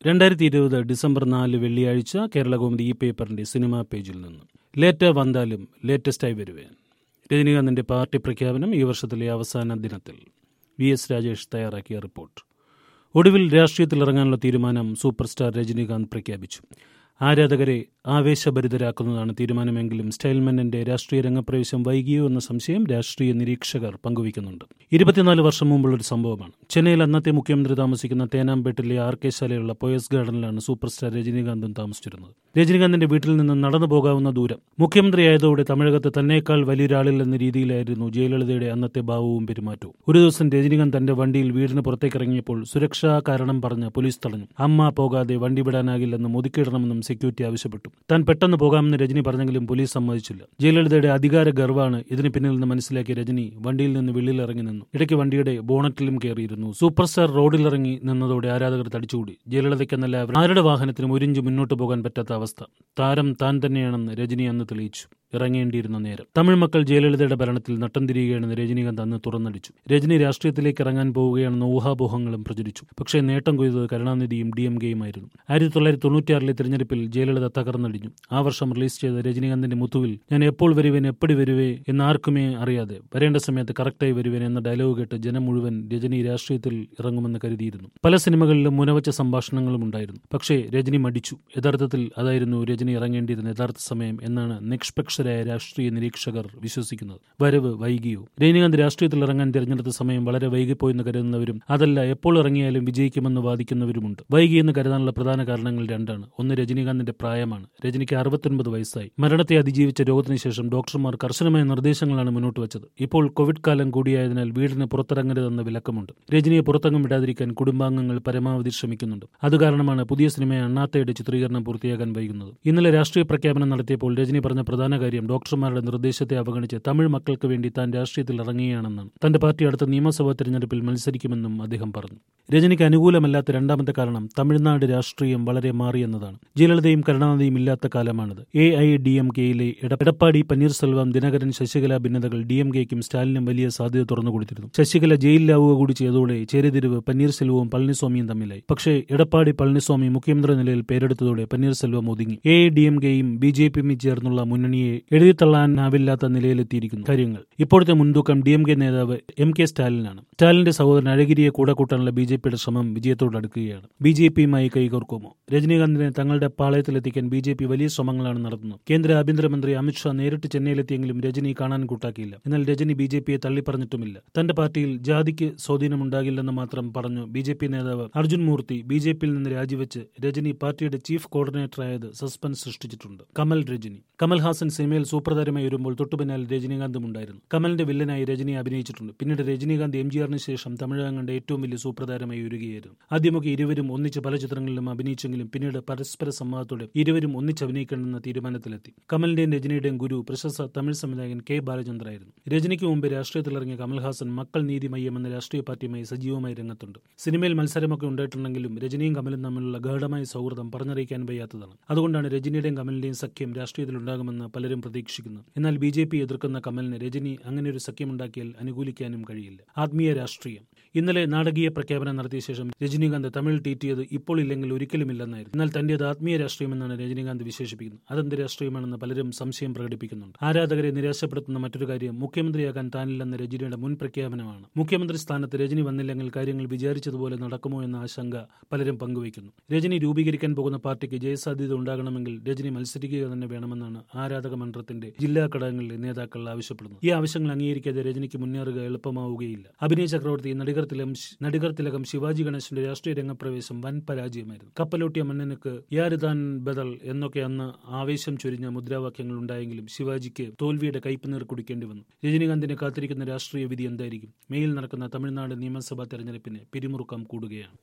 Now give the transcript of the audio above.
രണ്ടായിരത്തി ഇരുപത് ഡിസംബർ നാല് വെള്ളിയാഴ്ച കേരളകൗമുദി ഈ പേപ്പറിന്റെ സിനിമാ പേജിൽ നിന്ന് ലേറ്റ വന്നാലും ലേറ്റസ്റ്റായി വരുവേൻ രജനീകാന്തിന്റെ പാർട്ടി പ്രഖ്യാപനം ഈ വർഷത്തിലെ അവസാന ദിനത്തിൽ വി എസ് രാജേഷ് തയ്യാറാക്കിയ റിപ്പോർട്ട് ഒടുവിൽ രാഷ്ട്രീയത്തിൽ ഇറങ്ങാനുള്ള തീരുമാനം സൂപ്പർ സ്റ്റാർ രജനീകാന്ത് പ്രഖ്യാപിച്ചു ആരാധകരെ ആവേശഭരിതരാക്കുന്നതാണ് തീരുമാനമെങ്കിലും സ്റ്റൈൽമെന്നിന്റെ രാഷ്ട്രീയ രംഗപ്രവേശം വൈകിയോ എന്ന സംശയം രാഷ്ട്രീയ നിരീക്ഷകർ പങ്കുവയ്ക്കുന്നുണ്ട് ഇരുപത്തിനാല് വർഷം മുമ്പുള്ള ഒരു സംഭവമാണ് ചെന്നൈയിൽ അന്നത്തെ മുഖ്യമന്ത്രി താമസിക്കുന്ന തേനാമ്പേട്ടിലെ ആർ കെ ശാലയുള്ള പോയസ് ഗാർഡനിലാണ് സൂപ്പർ സ്റ്റാർ രജനീകാന്തും താമസിച്ചിരുന്നത് രജനീകാന്തിന്റെ വീട്ടിൽ നിന്ന് നടന്നു പോകാവുന്ന ദൂരം മുഖ്യമന്ത്രിയായതോടെ തമിഴകത്ത് തന്നേക്കാൾ വലിയൊരാളിൽ എന്ന രീതിയിലായിരുന്നു ജയലളിതയുടെ അന്നത്തെ ഭാവവും പെരുമാറ്റവും ഒരു ദിവസം രജനീകാന്ത് തന്റെ വണ്ടിയിൽ വീടിന് പുറത്തേക്ക് ഇറങ്ങിയപ്പോൾ സുരക്ഷാ കാരണം പറഞ്ഞ് പോലീസ് തടഞ്ഞു അമ്മ പോകാതെ വണ്ടി വിടാനാകില്ലെന്ന് ഒതുക്കിയിടണമെന്നും സെക്യൂരിറ്റി ആവശ്യപ്പെട്ടു താൻ പെട്ടെന്ന് പോകാമെന്ന് രജനി പറഞ്ഞെങ്കിലും പോലീസ് സമ്മതിച്ചില്ല ജയലളിതയുടെ അധികാര ഗർവാണ് ഇതിന് പിന്നിൽ നിന്ന് മനസ്സിലാക്കിയ രജനി വണ്ടിയിൽ നിന്ന് വെളിയിൽ ഇറങ്ങി നിന്നു ഇടയ്ക്ക് വണ്ടിയുടെ ബോണറ്റിലും കയറിയിരുന്നു സൂപ്പർ സ്റ്റാർ റോഡിലിറങ്ങി നിന്നതോടെ ആരാധകർ തടിച്ചുകൂടി ജയലളിതയ്ക്കെന്നല്ല ആരുടെ വാഹനത്തിനും ഒരിഞ്ച് മുന്നോട്ട് പോകാൻ പറ്റാത്ത അവസ്ഥ താരം താൻ തന്നെയാണെന്ന് രജനി അന്ന് തെളിയിച്ചു ഇറങ്ങേണ്ടിയിരുന്ന നേരം തമിഴ് മക്കൾ ജയലളിതയുടെ ഭരണത്തിൽ നട്ടം തിരിയുകയാണെന്ന് രജനീകാന്ത് അന്ന് തുറന്നടിച്ചു രജനി രാഷ്ട്രീയത്തിലേക്ക് ഇറങ്ങാൻ പോവുകയാണെന്ന ഊഹാപോഹങ്ങളും പ്രചരിച്ചു പക്ഷേ നേട്ടം കൊയ്തത് കരുണാനിധിയും ഡി എം കെയുമായിരുന്നു ആയിരത്തി തൊള്ളായിരത്തി തൊണ്ണൂറ്റിയാറിലെ തിരഞ്ഞെടുപ്പിൽ ജയലളിത തകർന്നടിഞ്ഞു ആ വർഷം റിലീസ് ചെയ്ത രജനീകാന്തിന്റെ മുത്തുവിൽ ഞാൻ എപ്പോൾ വരുവേൻ എപ്പടി വരുവേ എന്നാർക്കുമേ അറിയാതെ വരേണ്ട സമയത്ത് കറക്റ്റായി വരുവേൻ എന്ന ഡയലോഗ് കേട്ട് ജനം മുഴുവൻ രജനി രാഷ്ട്രീയത്തിൽ ഇറങ്ങുമെന്ന് കരുതിയിരുന്നു പല സിനിമകളിലും മുനവച്ച സംഭാഷണങ്ങളും ഉണ്ടായിരുന്നു പക്ഷേ രജനി മടിച്ചു യഥാർത്ഥത്തിൽ അതായിരുന്നു രജനി ഇറങ്ങേണ്ടിയിരുന്ന യഥാർത്ഥ സമയം എന്നാണ് നിഷ്പക്ഷ വിദഗ്ധരായ രാഷ്ട്രീയ നിരീക്ഷകർ വിശ്വസിക്കുന്നത് വരവ് വൈകിയോ രജനീകാന്ത് രാഷ്ട്രീയത്തിൽ ഇറങ്ങാൻ തിരഞ്ഞെടുത്ത സമയം വളരെ വൈകിപ്പോയെന്ന് കരുതുന്നവരും അതല്ല എപ്പോൾ ഇറങ്ങിയാലും വിജയിക്കുമെന്ന് വാദിക്കുന്നവരുമുണ്ട് വൈകിയെന്ന് കരുതാനുള്ള പ്രധാന കാരണങ്ങൾ രണ്ടാണ് ഒന്ന് രജനീകാന്തിന്റെ പ്രായമാണ് രജനിക്ക് അറുപത്തൊൻപത് വയസ്സായി മരണത്തെ അതിജീവിച്ച രോഗത്തിന് ശേഷം ഡോക്ടർമാർ കർശനമായ നിർദ്ദേശങ്ങളാണ് മുന്നോട്ട് വച്ചത് ഇപ്പോൾ കോവിഡ് കാലം കൂടിയായതിനാൽ വീടിന് പുറത്തിറങ്ങരുതെന്ന വിലക്കമുണ്ട് രജനിയെ പുറത്തെങ്ങും വിടാതിരിക്കാൻ കുടുംബാംഗങ്ങൾ പരമാവധി ശ്രമിക്കുന്നുണ്ട് അത് കാരണമാണ് പുതിയ സിനിമ അണ്ണാത്തയുടെ ചിത്രീകരണം പൂർത്തിയാക്കാൻ വൈകുന്നത് ഇന്നലെ രാഷ്ട്രീയ പ്രഖ്യാപനം നടത്തിയപ്പോൾ രജനി പറഞ്ഞ പ്രധാന കാര്യം ഡോക്ടർമാരുടെ നിർദ്ദേശത്തെ അവഗണിച്ച് തമിഴ് മക്കൾക്ക് വേണ്ടി താൻ രാഷ്ട്രീയത്തിൽ ഇറങ്ങുകയാണെന്നാണ് തന്റെ പാർട്ടി അടുത്ത നിയമസഭാ തെരഞ്ഞെടുപ്പിൽ മത്സരിക്കുമെന്നും അദ്ദേഹം പറഞ്ഞു രജനിക്ക് അനുകൂലമല്ലാത്ത രണ്ടാമത്തെ കാരണം തമിഴ്നാട് രാഷ്ട്രീയം വളരെ മാറിയെന്നതാണ് ജയലളിതയും കരുണാനിധിയും ഇല്ലാത്ത കാലമാണിത് എ ഐ ഡി എം കെയിലെ എടപ്പാടി പന്നീർസെൽവം ദിനകരൻ ശശികല ഭിന്നതകൾ ഡി എം കെക്കും സ്റ്റാലിനും വലിയ സാധ്യത തുറന്നു കൊടുത്തിരുന്നു ശശികല ജയിലിലാവുക കൂടി ചെയ്തതോടെ ചേരിതിരിവ് പന്നീർസെൽവവും പളനിസ്വാമിയും തമ്മിലായി പക്ഷേ എടപ്പാടി പളനിസ്വാമി മുഖ്യമന്ത്രി നിലയിൽ പേരെടുത്തതോടെ പന്നീർസെൽവം ഒതുങ്ങി എ ഐ ഡി എം കെയും ബി ജെ പിയും ചേർന്നുള്ള മുന്നണിയെ എഴുതിത്തള്ളാനാവില്ലാത്ത നിലയിലെത്തിയിരിക്കുന്നു കാര്യങ്ങൾ ഇപ്പോഴത്തെ മുൻതൂക്കം ഡി എം കെ നേതാവ് എം കെ സ്റ്റാലിനാണ് സ്റ്റാലിന്റെ സഹോദരൻ അഴഗിരിയെ കൂടെ കൂട്ടാനുള്ള ബി ജെ പിയുടെ ശ്രമം വിജയത്തോടടുക്കുകയാണ് ബി ജെ പിയുമായി കൈകോർക്കുമോ രജനീകാന്തിനെ തങ്ങളുടെ പാളയത്തിലെത്തിക്കാൻ ബി ജെ പി വലിയ ശ്രമങ്ങളാണ് നടത്തുന്നത് കേന്ദ്ര ആഭ്യന്തരമന്ത്രി അമിത്ഷാ നേരിട്ട് ചെന്നൈയിലെത്തിയെങ്കിലും രജനി കാണാൻ കൂട്ടാക്കിയില്ല എന്നാൽ രജനി ബി ജെ പിയെ തള്ളിപ്പറഞ്ഞിട്ടുമില്ല തന്റെ പാർട്ടിയിൽ ജാതിക്ക് സ്വാധീനമുണ്ടാകില്ലെന്ന് മാത്രം പറഞ്ഞു ബി ജെ പി നേതാവ് അർജുൻ മൂർത്തി ബി ജെ പിയിൽ നിന്ന് രാജിവെച്ച് രജനി പാർട്ടിയുടെ ചീഫ് കോർഡിനേറ്ററായത് സസ്പെൻസ് സൃഷ്ടിച്ചിട്ടുണ്ട് കമൽ രജനി കമൽഹാസൻ സിനിമയിൽ സൂപ്രധാരമായി വരുമ്പോൾ തൊട്ടുപിന്നാലെ രജനീകാന്തും ഉണ്ടായിരുന്നു കമലിന്റെ വില്ലനായി രജനി അഭിനയിച്ചിട്ടുണ്ട് പിന്നീട് രജനീകാന്ത് എം ജി ആറിന് ശേഷം തമിഴകം കണ്ട ഏറ്റവും വലിയ സൂപ്രധാരമായി ഉയരുകയായിരുന്നു ആദ്യമൊക്കെ ഇരുവരും ഒന്നിച്ച് പല ചിത്രങ്ങളിലും അഭിനയിച്ചെങ്കിലും പിന്നീട് പരസ്പര സമ്മതത്തോടെ ഇരുവരും ഒന്നിച്ച് അഭിനയിക്കണമെന്ന തീരുമാനത്തിലെത്തി കമലിന്റെയും രജനിയുടെയും ഗുരു പ്രശസ്ത തമിഴ് സംവിധായകൻ കെ ബാലചന്ദ്രായിരുന്നു രജനിക്ക് മുമ്പ് രാഷ്ട്രീയത്തിലിറങ്ങിയ കമൽഹാസൻ മക്കൾ നീതി മയ്യം എന്ന രാഷ്ട്രീയ പാർട്ടിയുമായി സജീവമായി രംഗത്തുണ്ട് സിനിമയിൽ മത്സരമൊക്കെ ഉണ്ടായിട്ടുണ്ടെങ്കിലും രജനിയും കമലും തമ്മിലുള്ള ഗാഠമായ സൗഹൃദം പറഞ്ഞറിയിക്കാൻ വയ്യാത്തതാണ് അതുകൊണ്ടാണ് രജനിയുടെയും കമലിന്റെയും സഖ്യം രാഷ്ട്രീയത്തിൽ ഉണ്ടാകുമെന്ന് പലരും പ്രതീക്ഷിക്കുന്നത് എന്നാൽ ബി ജെ പി എതിർക്കുന്ന കമലിന് രജനി അങ്ങനെ ഒരു സഖ്യമുണ്ടാക്കിയാൽ അനുകൂലിക്കാനും കഴിയില്ല ആത്മീയ രാഷ്ട്രീയം ഇന്നലെ നാടകീയ പ്രഖ്യാപനം നടത്തിയ ശേഷം രജനീകാന്ത് തമിഴ് ട്വീറ്റ് ഇപ്പോൾ ഇല്ലെങ്കിൽ ഒരിക്കലുമില്ലെന്നായിരുന്നു എന്നാൽ തന്റേത് ആത്മീയ രാഷ്ട്രീയമെന്നാണ് രജനീകാന്ത് വിശേഷിപ്പിക്കുന്നത് അതെന്ത് രാഷ്ട്രീയമാണെന്ന് പലരും സംശയം പ്രകടിപ്പിക്കുന്നുണ്ട് ആരാധകരെ നിരാശപ്പെടുത്തുന്ന മറ്റൊരു കാര്യം മുഖ്യമന്ത്രിയാകാൻ താനില്ലെന്ന രജനിയുടെ മുൻ പ്രഖ്യാപനമാണ് മുഖ്യമന്ത്രി സ്ഥാനത്ത് രജനി വന്നില്ലെങ്കിൽ കാര്യങ്ങൾ വിചാരിച്ചതുപോലെ നടക്കുമോ എന്ന ആശങ്ക പലരും പങ്കുവയ്ക്കുന്നു രജനി രൂപീകരിക്കാൻ പോകുന്ന പാർട്ടിക്ക് ജയസാധ്യത ഉണ്ടാകണമെങ്കിൽ രജനി മത്സരിക്കുക തന്നെ വേണമെന്നാണ് ആരാധക മன்றത്തിന്റെ ജില്ലാ ഘടകങ്ങളിലെ നേതാക്കൾ ആവശ്യപ്പെടുന്നത് ഈ ആവശ്യങ്ങൾ അംഗീകരിക്കാതെ രജനിക്ക് മുന്നേറുക എളുപ്പമാവുകയില്ല അഭിനയ ചക്രവർത്തി നടികർ തിലകം നടികർ തിലകം ശിവാജി ഗണേശന്റെ രാഷ്ട്രീയ രംഗപ്രവേശം വൻ പരാജയമായിരുന്നു കപ്പലോട്ടിയ മണ്ണിനക്ക് യാരിതാൻ ബദൽ എന്നൊക്കെ അന്ന് ആവേശം ചൊരിഞ്ഞ മുദ്രാവാക്യങ്ങൾ ഉണ്ടായെങ്കിലും ശിവാജിക്ക് തോൽവിയുടെ കയ്പ് കുടിക്കേണ്ടി വന്നു രജനീകാന്തിനെ കാത്തിരിക്കുന്ന രാഷ്ട്രീയ വിധി എന്തായിരിക്കും മെയിൽ നടക്കുന്ന തമിഴ്നാട് നിയമസഭാ തെരഞ്ഞെടുപ്പിന് പിരിമുറുക്കം കൂടുകയാണ്